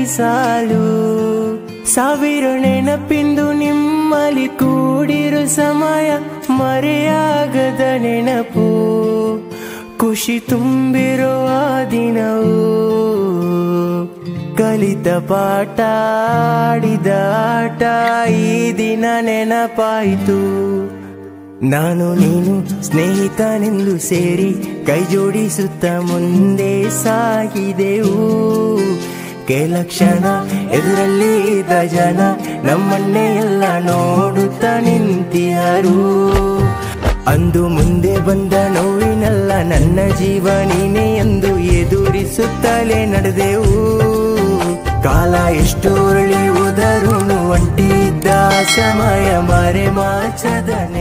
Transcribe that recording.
ಸಾಲು ಸಾವಿರ ನೆನಪಿಂದು ನಿಮ್ಮಲ್ಲಿ ಕೂಡಿರು ಸಮಯ ಮರೆಯಾಗದ ನೆನಪು ಖುಷಿ ತುಂಬಿರುವ ದಿನವು ಕಲಿತ ಪಾಠ ಆಡಿದ ಆಟ ಈ ದಿನ ನೆನಪಾಯಿತು ನಾನು ನೀನು ಸ್ನೇಹಿತನೆಂದು ಸೇರಿ ಕೈ ಜೋಡಿಸುತ್ತ ಮುಂದೆ ಸಾಗಿದೆವು ಕೆಲ ಕ್ಷಣ ಎದುರಲ್ಲಿ ಇದ್ದ ಜನ ನಮ್ಮನ್ನೇ ಎಲ್ಲ ನೋಡುತ್ತಾ ನಿಂತಿಯರು ಅಂದು ಮುಂದೆ ಬಂದ ನೋವಿನಲ್ಲ ನನ್ನ ಜೀವ ನೀನೆ ಎಂದು ಎದುರಿಸುತ್ತಲೇ ನಡೆದೆವು ಕಾಲ ಎಷ್ಟು ಉರುಳಿ ಉದರುನು ಒಂಟಿದ್ದ ಸಮಯ ಮರೆ ಮಾಚದ